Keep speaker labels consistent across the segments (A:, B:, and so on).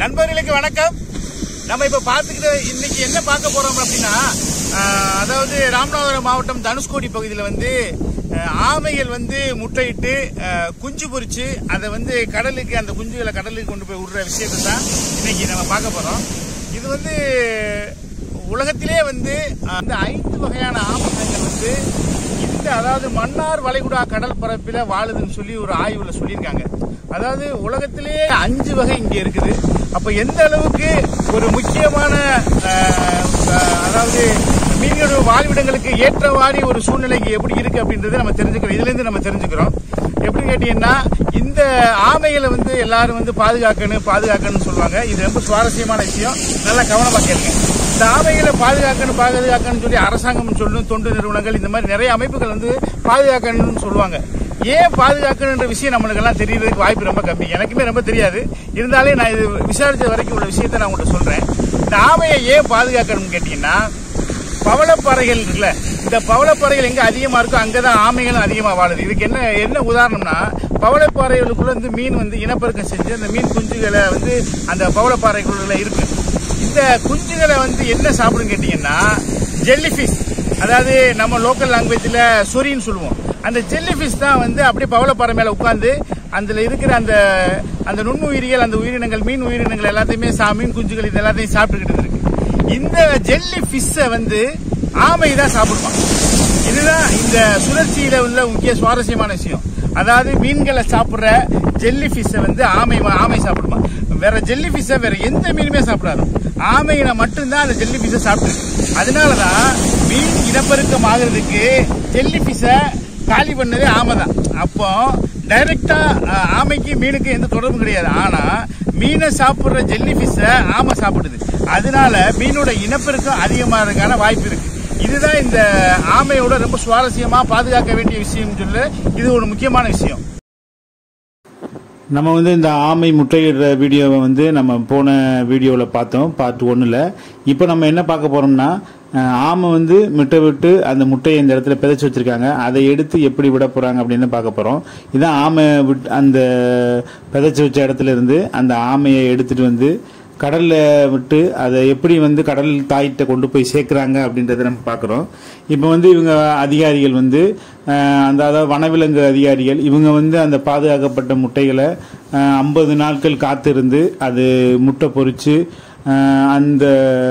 A: நண்பர்களுக்கு வணக்கம் நம்ம இப்ப பார்த்துக்கிட்டு இன்னைக்கு என்ன பார்க்க போறோம் அப்படின்னா ஆஹ், அதாவது ராமநாதபுரம் மாவட்டம் தனுஷ்கோடி பகுதியில் வந்து ஆஹ், ஆமைகள் வந்து முட்டையிட்டு ஆஹ், குஞ்சு பொரிச்சு அதை வந்து கடலுக்கு அந்த குஞ்சுகளை கடலுக்கு கொண்டு போய் விடுற விஷயத்தை தான் இன்னைக்கு நம்ம பார்க்க போறோம் இது வந்து உலகத்திலே வந்து ஆஹ், இந்த ஐந்து வகையான ஆமைகள் வந்து இந்த அதாவது மன்னார் வளைகுடா கடல் பரப்பில வாழுதுன்னு சொல்லி ஒரு ஆய்வுல சொல்லியிருக்காங்க அதாவது உலகத்திலேயே அஞ்சு வகை இங்க இருக்குது அப்ப எந்த அளவுக்கு ஒரு முக்கியமான ஆஹ், ஆஹ், அதாவது மீன்கள் வாழ்விடங்களுக்கு ஏற்றவாறு ஒரு சூழ்நிலைக்கு எப்படி இருக்கு அப்படின்றத நம்ம தெரிஞ்சுக்கிறோம் இதுல இருந்து நம்ம தெரிஞ்சுக்கிறோம் எப்படி கேட்டீங்கன்னா இந்த ஆமைகளை வந்து எல்லாரும் வந்து பாதுகாக்கணும் பாதுகாக்கணும்னு சொல்லுவாங்க இது ரொம்ப சுவாரஸ்யமான விஷயம் நல்லா கவனமா கேளுங்க இந்த ஆமைகளை பாதுகாக்கணும் பாதுகாக்கணும்னு சொல்லி அரசாங்கம் சொல்லணும் தொண்டு நிறுவனங்கள் இந்த மாதிரி நிறைய அமைப்புகள் வந்து பாதுகாக்கணும்னு சொல்லுவாங்க ஏன் பாதுகாக்கணுன்ற விஷயம் நம்மளுக்கு எல்லாம் தெரியறதுக்கு வாய்ப்பு ரொம்ப கம்மி எனக்குமே ரொம்ப தெரியாது இருந்தாலே நான் இது விசாரிச்ச வரைக்கும் உள்ள விஷயத்த நான் உங்கள்கிட்ட சொல்றேன் இந்த ஆமையை ஏன் பாதுகாக்கணும்னு கேட்டீங்கன்னா பவளப்பாறைகள் இருக்குல்ல இந்த பவளப்பாறைகள் எங்க அதிகமா இருக்கோ அங்கதான் ஆமைகளும் அதிகமா வாழுது இதுக்கு என்ன என்ன உதாரணம்னா பவளப்பாறைகளுக்குள்ள வந்து மீன் வந்து இனப்பெருக்கம் செஞ்சு அந்த மீன் குஞ்சுகளை வந்து அந்த பவளப்பாறைகளுள்ள இருக்கு இந்த குஞ்சுகளை வந்து என்ன சாப்பிடும் கேட்டீங்கன்னா ஜெல்லி ஃபிஷ் அதாவது நம்ம லோக்கல் லாங்குவேஜ்ல சொரின்னு சொல்லுவோம் அந்த ஜெல்லி ஃபிஷ் தான் வந்து அப்படியே பவளப்பாறை மேல உட்கார்ந்து அதுல இருக்கிற அந்த அந்த நுண்ணுயிரிகள் அந்த உயிரினங்கள் மீன் உயிரினங்கள் எல்லாத்தையுமே சா மீன் குஞ்சுகள் இது எல்லாத்தையும் சாப்பிட்டுக்கிட்டு இருக்கு இந்த ஜெல்லி ஃபிஷ்ஷை வந்து ஆமை தான் சாப்பிடுவான் இதுதான் இந்த சுழற்சியில உள்ள முக்கிய சுவாரஸ்யமான விஷயம் அதாவது மீன்களை சாப்பிடுற ஜெல்லி ஃபிஷ்ஷை வந்து ஆமை ஆமை சாப்பிடுமா வேற ஜெல்லி ஃபிஷ்ஷை வேற எந்த மீனுமே சாப்பிடாது ஆமையின மட்டும்தான் அந்த ஜெல்லி ஃபிஷ்ஷை சாப்பிட்டு அதனாலதான் மீன் இனப்பெருக்கம் ஆகுறதுக்கு ஜெல்லி ஃபிஷ்ஷை காலி பண்ணதே ஆமை தான் அப்போ டைரக்டா அஹ், ஆமைக்கு மீனுக்கு எந்த தொடர்பும் கிடையாது ஆனா மீனை சாப்பிடுற ஜெல்லி ஃபிஷ்ஷை ஆமை சாப்பிடுது அதனால மீனோட இனப்பெருக்கம் அதிகமாகிறதுக்கான வாய்ப்பு இருக்கு இதுதான் இந்த ஆமையோட ரொம்ப சுவாரஸ்யமா பாதுகாக்க வேண்டிய விஷயம் சொல்ல இது ஒரு முக்கியமான விஷயம்
B: நம்ம வந்து இந்த ஆமை முட்டையிடுற வீடியோவை வந்து நம்ம போன வீடியோவில் பார்த்தோம் பார்ட் ஒன்றில் இப்போ நம்ம என்ன பார்க்க போகிறோம்னா அஹ், ஆமை வந்து முட்டை விட்டு அந்த முட்டையை இந்த இடத்துல பிதைச்சி வச்சிருக்காங்க அதை எடுத்து எப்படி விட போகிறாங்க அப்படின்னு பார்க்க போகிறோம் இதான் ஆமை விட் அந்த பிதைச்சி வச்ச இடத்துல இருந்து அந்த ஆமையை எடுத்துட்டு வந்து கடல்ல விட்டு அதை எப்படி வந்து கடல் தாயிட்ட கொண்டு போய் சேர்க்குறாங்க அப்படின்றத நம்ம பார்க்குறோம் இப்போ வந்து இவங்க அதிகாரிகள் வந்து அஹ், அந்த அதாவது வனவிலங்கு அதிகாரிகள் இவங்க வந்து அந்த பாதுகாக்கப்பட்ட முட்டைகளை ஐம்பது நாட்கள் காத்திருந்து அது முட்டை பொரிச்சு அஹ், அந்த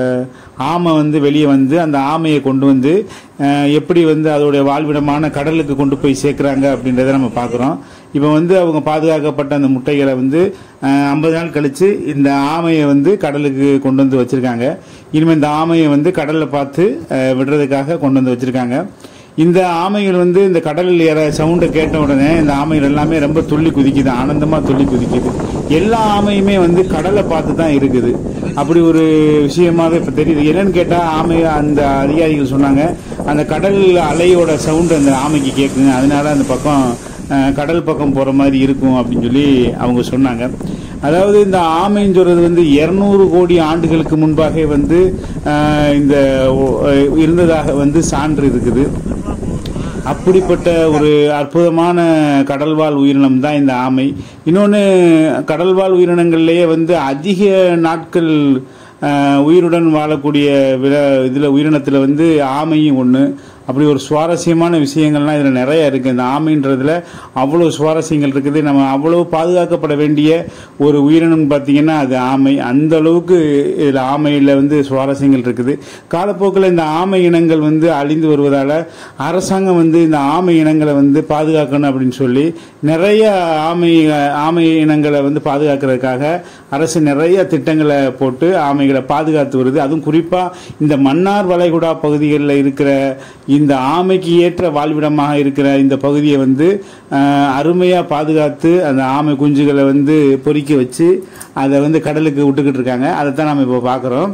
B: ஆமை வந்து வெளியே வந்து அந்த ஆமையை கொண்டு வந்து அஹ், எப்படி வந்து அதோடைய வாழ்விடமான கடலுக்கு கொண்டு போய் சேர்க்குறாங்க அப்படின்றத நம்ம பார்க்குறோம் இப்போ வந்து அவங்க பாதுகாக்கப்பட்ட அந்த முட்டைகளை வந்து ஐம்பது நாள் கழிச்சு இந்த ஆமையை வந்து கடலுக்கு கொண்டு வந்து வச்சிருக்காங்க இனிமேல் இந்த ஆமையை வந்து கடலில் பார்த்து அஹ், விடுறதுக்காக கொண்டு வந்து வச்சிருக்காங்க இந்த ஆமைகள் வந்து இந்த கடலில் ஏற சவுண்டை கேட்ட உடனே இந்த ஆமைகள் எல்லாமே ரொம்ப துள்ளி குதிக்குது ஆனந்தமா துள்ளி குதிக்குது எல்லா ஆமையுமே வந்து கடலை பார்த்து தான் இருக்குது அப்படி ஒரு விஷயமாவே இப்ப தெரியுது என்னன்னு கேட்டா ஆமை அந்த அதிகாரிகள் சொன்னாங்க அந்த கடல் அலையோட சவுண்ட் அந்த ஆமைக்கு கேட்குங்க அதனால அந்த பக்கம் அஹ், கடல் பக்கம் போற மாதிரி இருக்கும் அப்படின்னு சொல்லி அவங்க சொன்னாங்க அதாவது இந்த ஆமைன்னு சொல்றது வந்து இருநூறு கோடி ஆண்டுகளுக்கு முன்பாக வந்து அஹ், இந்த ஒ- இருந்ததாக வந்து சான்று இருக்குது அப்படிப்பட்ட ஒரு அற்புதமான கடல்வாழ் உயிரினம் தான் இந்த ஆமை இன்னொன்று கடல்வாழ் உயிரினங்கள்லேயே வந்து அதிக நாட்கள் அஹ், உயிருடன் வாழக்கூடிய வில இதில் உயிரினத்தில் வந்து ஆமையும் ஒன்று அப்படி ஒரு சுவாரஸ்யமான விஷயங்கள்லாம் இதில் நிறைய இருக்குது இந்த ஆமைன்றதுல அவ்வளோ சுவாரஸ்யங்கள் இருக்குது நம்ம அவ்வளோ பாதுகாக்கப்பட வேண்டிய ஒரு உயிரினம் பார்த்தீங்கன்னா அது ஆமை அந்த அளவுக்கு இதில் ஆமையில் வந்து சுவாரஸ்யங்கள் இருக்குது காலப்போக்கில் இந்த ஆமை இனங்கள் வந்து அழிந்து வருவதால் அரசாங்கம் வந்து இந்த ஆமை இனங்களை வந்து பாதுகாக்கணும் அப்படின்னு சொல்லி நிறைய ஆமை ஆமை இனங்களை வந்து பாதுகாக்கிறதுக்காக அரசு நிறைய திட்டங்களை போட்டு ஆமைகளை பாதுகாத்து வருது அதுவும் குறிப்பாக இந்த மன்னார் வளைகுடா பகுதிகளில் இருக்கிற இந்த ஆமைக்கு ஏற்ற வாழ்விடமாக இருக்கிற இந்த பகுதியை வந்து அஹ், அருமையா பாதுகாத்து அந்த ஆமை குஞ்சுகளை வந்து பொறிக்க வச்சு அதை வந்து கடலுக்கு விட்டுக்கிட்டு இருக்காங்க அதை தான் நம்ம இப்போ பார்க்குறோம்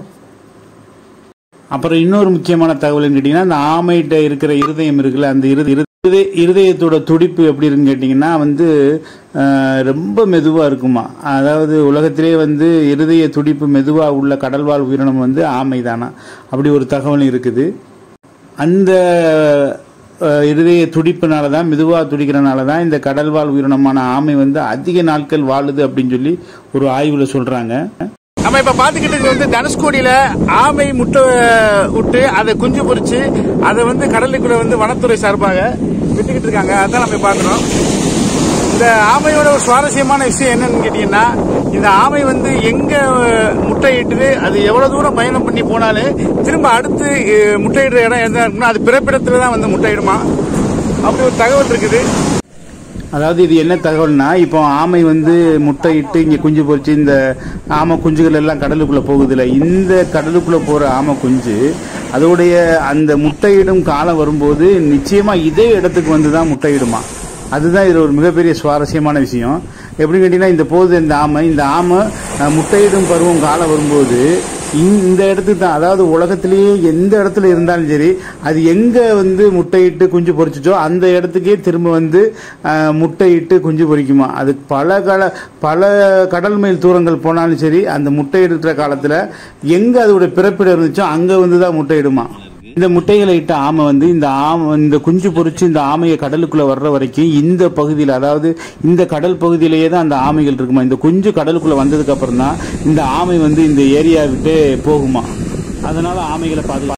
B: அப்புறம் இன்னொரு முக்கியமான தகவல்னு கேட்டிங்கன்னா இந்த ஆமைகிட்ட இருக்கிற இருதயம் இருக்குல்ல அந்த இரு இருதய இருதயத்தோட துடிப்பு எப்படி இருக்குன்னு கேட்டிங்கன்னா வந்து அஹ், ரொம்ப மெதுவாக இருக்குமா அதாவது உலகத்திலே வந்து இருதய துடிப்பு மெதுவாக உள்ள கடல்வாழ் உயிரினம் வந்து ஆமை தானா அப்படி ஒரு தகவல் இருக்குது அந்த அஹ், இருதய துடிப்புனால தான் மெதுவாக துடிக்கிறனால தான் இந்த கடல்வாழ் உயிரினமான ஆமை வந்து அதிக நாட்கள் வாழுது அப்படின்னு சொல்லி ஒரு ஆய்வில் சொல்கிறாங்க
A: நம்ம இப்ப பாத்துக்கிட்டு இருக்கிறது வந்து தனுஷ்கோடியில ஆமை முட்டை விட்டு அதை குஞ்சு பொரிச்சு அதை வந்து கடலுக்குள்ள வந்து வனத்துறை சார்பாக விட்டுக்கிட்டு இருக்காங்க அதான் நம்ம பாக்குறோம் இந்த ஆமையோட ஒரு சுவாரஸ்யமான விஷயம் என்னன்னு கேட்டீங்கன்னா இந்த ஆமை வந்து எங்க முட்டையிட்டுது அது எவ்வளவு தூரம் பயணம் பண்ணி போனாலும் திரும்ப அடுத்து அஹ், முட்டையிடுற இடம் எந்த இருக்குன்னா அது பிறப்பிடத்துல தான் வந்து முட்டையிடுமா அப்படி ஒரு தகவல் இருக்குது
B: அதாவது இது என்ன தகவல்னா இப்போ ஆமை வந்து முட்டையிட்டு இங்க குஞ்சு பொரிச்சு இந்த ஆமை குஞ்சுகள் எல்லாம் கடலுக்குள்ள போகுதுல இந்த கடலுக்குள்ள போற ஆமை குஞ்சு அதோடைய அந்த முட்டையிடும் காலம் வரும்போது நிச்சயமா இதே இடத்துக்கு வந்து தான் முட்டையிடுமா அதுதான் இது ஒரு மிகப்பெரிய சுவாரஸ்யமான விஷயம் எப்படி கேட்டீங்கன்னா இந்த போது இந்த ஆமை இந்த ஆமை அஹ், முட்டையிடும் பருவம் காலம் வரும்போது இந்த- இந்த இடத்துக்கு தான் அதாவது உலகத்திலேயே எந்த இடத்துல இருந்தாலும் சரி அது எங்க வந்து முட்டையிட்டு குஞ்சு பொரிச்சிச்சோ அந்த இடத்துக்கே திரும்ப வந்து அஹ், முட்டையிட்டு குஞ்சு பொரிக்குமா அது பல கல பல கடல் மைல் தூரங்கள் போனாலும் சரி அந்த முட்டையிடுற காலத்துல எங்க அதோட பிறப்பிடம் இருந்துச்சோ அங்க வந்து தான் முட்டையிடுமா இந்த முட்டைகளை இட்ட ஆமை வந்து இந்த ஆமை இந்த குஞ்சு பொரிச்சு இந்த ஆமையை கடலுக்குள்ள வர்ற வரைக்கும் இந்த பகுதியில் அதாவது இந்த கடல் பகுதியிலேயே தான் அந்த ஆமைகள் இருக்குமா இந்த குஞ்சு கடலுக்குள்ள வந்ததுக்கு அப்புறம் தான் இந்த ஆமை வந்து இந்த ஏரியா விட்டு போகுமா அதனால ஆமைகளை பாதுகா